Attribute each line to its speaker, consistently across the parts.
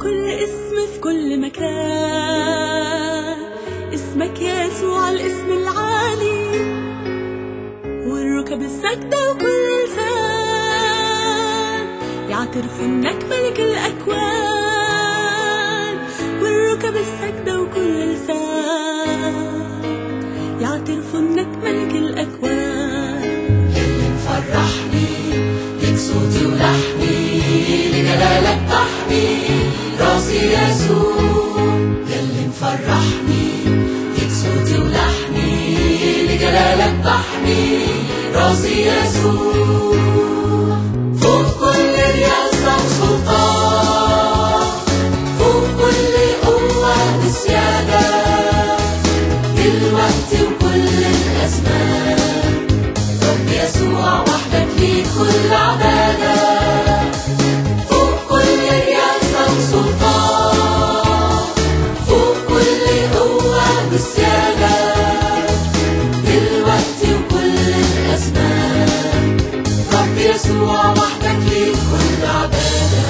Speaker 1: كل اسم في كل مكان اسمك يسوع الاسم العالي والركب السجدة وكل لسان يعترفوا انك ملك الاكوان والركب السجدة وكل لسان يعترفوا انك ملك الاكوان
Speaker 2: اللي مفرحني ليك صوتي ولحني لجلالك بحني راسي يسوع يلي مفرحني ليك صوتي ولحني لجلالك بحني راسي يسوع فوق كل رياسة وسلطان فوق كل قوة وسيادة دلوقتي وكل الأزمان رب يسوع وحدك ليك كل عبادة فوق كل رياسة وسلطان فوق كل قوة وسيادة دلوقتي وكل الأزمان رب يسوع وحدك ليك كل عبادة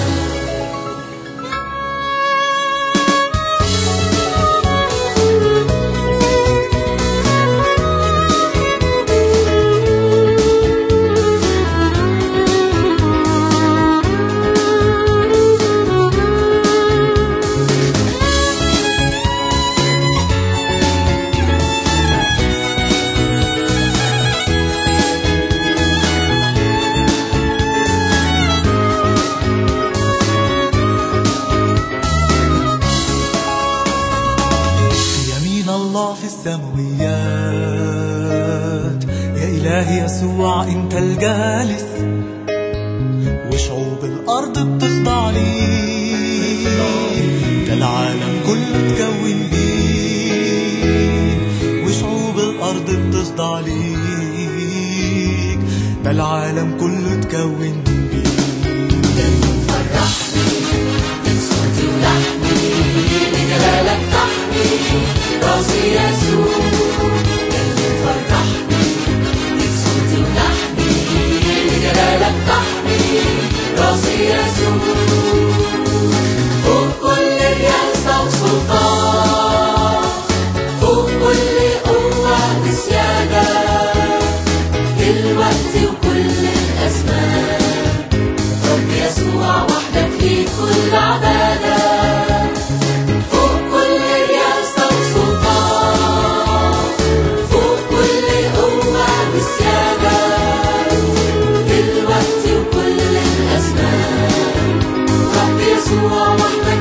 Speaker 3: يمين الله في السماويات يا إلهي يسوع أنت الجالس وشعوب الأرض بتخضع ليك ده العالم كله اتكون بيك وشعوب الأرض بتخضع ليك ده العالم كله اتكون بيك
Speaker 2: فرحني من صوتي ولحني لجلالك تحمي راسي يسوع يلي فرحني من صوتي ولحني لجلالك تحمي راسي يسوع فوق كل رياسة وسلطان فوق كل قوة وسيادة دلوقتي وكل الأزمان رب يسوع وحدك ليك كل عبادة فوق كل رياسة وسلطان فوق كل قوة وسيادة دلوقتي وكل الأزمان رب يسوع وحدك